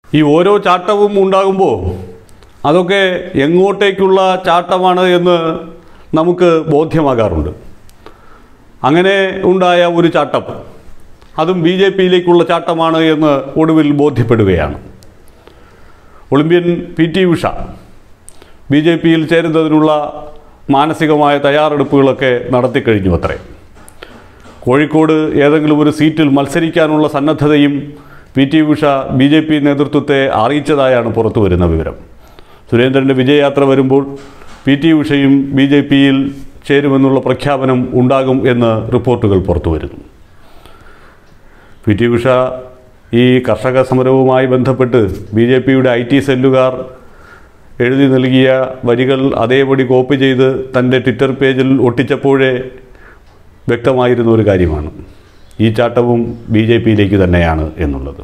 ഈ ഓരോ ചാട്ടവും ഉണ്ടാകുമ്പോൾ അതൊക്കെ എങ്ങോട്ടേക്കുള്ള ചാട്ടമാണ് എന്ന് നമുക്ക് ബോധ്യമാകാറുണ്ട് അങ്ങനെ ഉണ്ടായ ഒരു ചാട്ടം അതും ബി ജെ പിയിലേക്കുള്ള ചാട്ടമാണ് എന്ന് ഒടുവിൽ ബോധ്യപ്പെടുകയാണ് Olympian P T Usha B J പിയിൽ ചേരുന്നതിനുള്ള മാനസികമായ തയ്യാറെടുപ്പുകളൊക്കെ നടത്തിക്കഴിഞ്ഞു അത്രേ കോഴിക്കോട് ഏതെങ്കിലും ഒരു സീറ്റിൽ മത്സരിക്കാനുള്ള സന്നദ്ധതയും P T Usha B J P നേതൃത്വത്തെ അറിയിച്ചതായാണ് പുറത്തു വരുന്ന വിവരം സുരേന്ദ്രൻ്റെ വിജയയാത്ര വരുമ്പോൾ പി ടി ഉഷയും ബി ജെ പിയിൽ ചേരുമെന്നുള്ള പ്രഖ്യാപനം ഉണ്ടാകും എന്ന് റിപ്പോർട്ടുകൾ പുറത്തു വരുന്നു പി ടി ഉഷ ഈ കർഷക സമരവുമായി ബന്ധപ്പെട്ട് ബി ജെ പിയുടെ ഐ ടി സെല്ലുകാർ എഴുതി നൽകിയ വരികൾ അതേപടി കോപ്പി ചെയ്ത് തൻ്റെ ട്വിറ്റർ പേജിൽ ഒട്ടിച്ചപ്പോഴേ വ്യക്തമായിരുന്ന ഒരു കാര്യമാണ് ഈ ചാട്ടവും ബി ജെ പിയിലേക്ക് തന്നെയാണ് എന്നുള്ളത്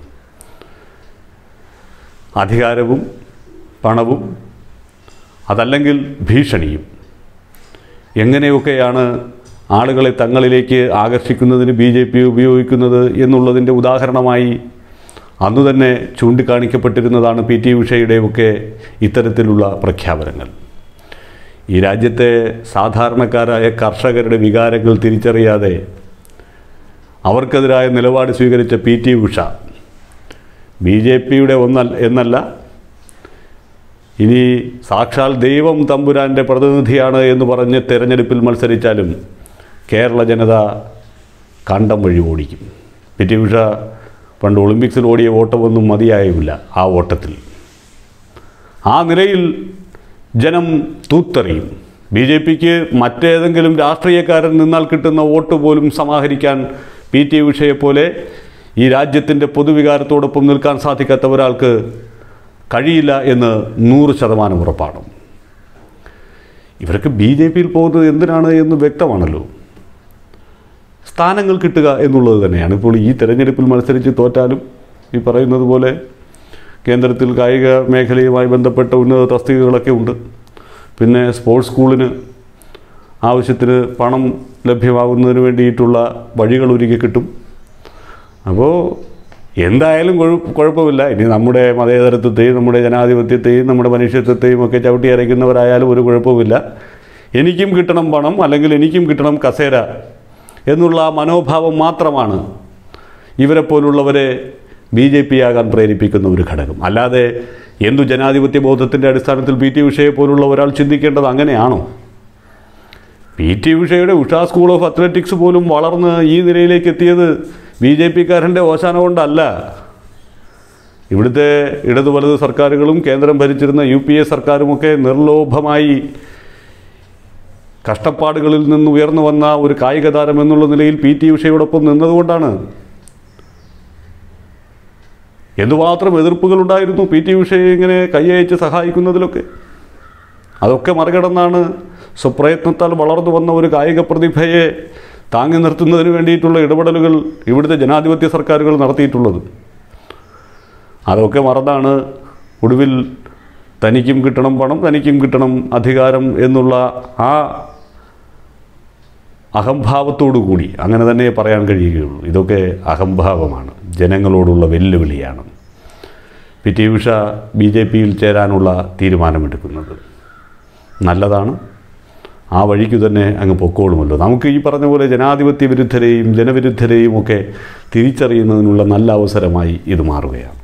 അധികാരവും പണവും അതല്ലെങ്കിൽ ഭീഷണിയും എങ്ങനെയൊക്കെയാണ് ആളുകളെ തങ്ങളിലേക്ക് ആകർഷിക്കുന്നതിന് ബി ജെ പി ഉപയോഗിക്കുന്നത് എന്നുള്ളതിൻ്റെ ഉദാഹരണമായി അന്നു തന്നെ ചൂണ്ടിക്കാണിക്കപ്പെട്ടിരുന്നതാണ് പി ടി ഉഷയുടെയൊക്കെ ഇത്തരത്തിലുള്ള പ്രഖ്യാപനങ്ങൾ ഈ രാജ്യത്തെ സാധാരണക്കാരായ കർഷകരുടെ വികാരങ്ങൾ തിരിച്ചറിയാതെ അവർക്കെതിരായ നിലപാട് സ്വീകരിച്ച P T Usha B J പിയുടെ ഒന്നല്ല എന്നല്ല ഇനി സാക്ഷാൽ ദൈവം തമ്പുരാൻ്റെ പ്രതിനിധിയാണ് എന്ന് പറഞ്ഞ് തെരഞ്ഞെടുപ്പിൽ മത്സരിച്ചാലും കേരള ജനത കണ്ടം വഴി ഓടിക്കും പി ടി ഉഷ പണ്ട് ഒളിമ്പിക്സിൽ ഓടിയ ഓട്ടമൊന്നും മതിയായുമില്ല ആ ഓട്ടത്തിൽ ആ നിലയിൽ ജനം തൂത്തെറിയും ബി ജെ പിക്ക് മറ്റേതെങ്കിലും രാഷ്ട്രീയക്കാരൻ നിന്നാൽ കിട്ടുന്ന വോട്ട് പോലും സമാഹരിക്കാൻ പി ടി ഉഷയെപ്പോലെ ഈ രാജ്യത്തിൻ്റെ പൊതുവികാരത്തോടൊപ്പം നിൽക്കാൻ സാധിക്കാത്ത ഒരാൾക്ക് കഴിയില്ല എന്ന് നൂറ് ശതമാനം ഉറപ്പാണ് ഇവരൊക്കെ ബി ജെ പിയിൽ പോകുന്നത് എന്തിനാണ് എന്ന് വ്യക്തമാണല്ലോ സ്ഥാനങ്ങൾ കിട്ടുക എന്നുള്ളത് തന്നെയാണ് ഇപ്പോൾ ഈ തെരഞ്ഞെടുപ്പിൽ മത്സരിച്ച് തോറ്റാലും ഈ പറയുന്നത് പോലെ കേന്ദ്രത്തിൽ കായിക മേഖലയുമായി ബന്ധപ്പെട്ട ഉന്നത തസ്തികകളൊക്കെ ഉണ്ട് പിന്നെ സ്പോർട്സ് സ്കൂളിന് ആവശ്യത്തിന് പണം ലഭ്യമാകുന്നതിന് വേണ്ടിയിട്ടുള്ള വഴികൾ ഒരുക്കി കിട്ടും അപ്പോൾ എന്തായാലും കുഴ കുഴപ്പമില്ല ഇനി നമ്മുടെ മതേതരത്വത്തെയും നമ്മുടെ ജനാധിപത്യത്തെയും നമ്മുടെ മനുഷ്യത്വത്തെയും ഒക്കെ ചവിട്ടി അരയ്ക്കുന്നവരായാലും ഒരു കുഴപ്പമില്ല എനിക്കും കിട്ടണം പണം അല്ലെങ്കിൽ എനിക്കും കിട്ടണം കസേര എന്നുള്ള മനോഭാവം മാത്രമാണ് ഇവരെ പോലുള്ളവരെ ബി ജെ പി ആകാൻ പ്രേരിപ്പിക്കുന്ന ഒരു ഘടകം അല്ലാതെ എന്തു ജനാധിപത്യ ബോധത്തിൻ്റെ അടിസ്ഥാനത്തിൽ പി ടി ഉഷയെ പോലുള്ള ഒരാൾ ചിന്തിക്കേണ്ടത് അങ്ങനെയാണോ പി ടി ഉഷയുടെ ഉഷ സ്കൂൾ ഓഫ് അത്ലറ്റിക്സ് പോലും വളർന്ന് ഈ നിലയിലേക്ക് എത്തിയത് ബി ജെ പിക്കാരൻ്റെ ഓശാന കൊണ്ടല്ല ഇവിടുത്തെ ഇടതു വലത് സർക്കാരുകളും കേന്ദ്രം ഭരിച്ചിരുന്ന യു പി എ സർക്കാരുമൊക്കെ നിർലോഭമായി കഷ്ടപ്പാടുകളിൽ നിന്ന് ഉയർന്നു വന്ന ഒരു കായിക താരം എന്നുള്ള നിലയിൽ പി ടി ഉഷയോടൊപ്പം നിന്നതുകൊണ്ടാണ് എന്തുമാത്രം എതിർപ്പുകളുണ്ടായിരുന്നു പി ടി ഉഷയെ ഇങ്ങനെ കൈയയച്ച് സഹായിക്കുന്നതിലൊക്കെ അതൊക്കെ മറികടന്നാണ് സ്വപ്രയത്നത്താൽ വളർന്നു വന്ന ഒരു കായിക പ്രതിഭയെ താങ്ങി നിർത്തുന്നതിന് വേണ്ടിയിട്ടുള്ള ഇടപെടലുകൾ ഇവിടുത്തെ ജനാധിപത്യ സർക്കാരുകൾ നടത്തിയിട്ടുള്ളത് അതൊക്കെ മറന്നാണ് ഒടുവിൽ തനിക്കും കിട്ടണം പണം തനിക്കും കിട്ടണം അധികാരം എന്നുള്ള ആ അഹംഭാവത്തോടു കൂടി അങ്ങനെ തന്നെ പറയാൻ കഴിയുകയുള്ളൂ ഇതൊക്കെ അഹംഭാവമാണ് ജനങ്ങളോടുള്ള വെല്ലുവിളിയാണ് P T Usha B J പിയിൽ ചേരാനുള്ള തീരുമാനമെടുക്കുന്നത് നല്ലതാണ് ആ വഴിക്ക് തന്നെ അങ്ങ് പൊക്കോളുമല്ലോ നമുക്ക് ഈ പറഞ്ഞ പോലെ ജനാധിപത്യ വിരുദ്ധരെയും ജനവിരുദ്ധരെയും ഒക്കെ തിരിച്ചറിയുന്നതിനുള്ള നല്ല അവസരമായി ഇത് മാറുകയാണ്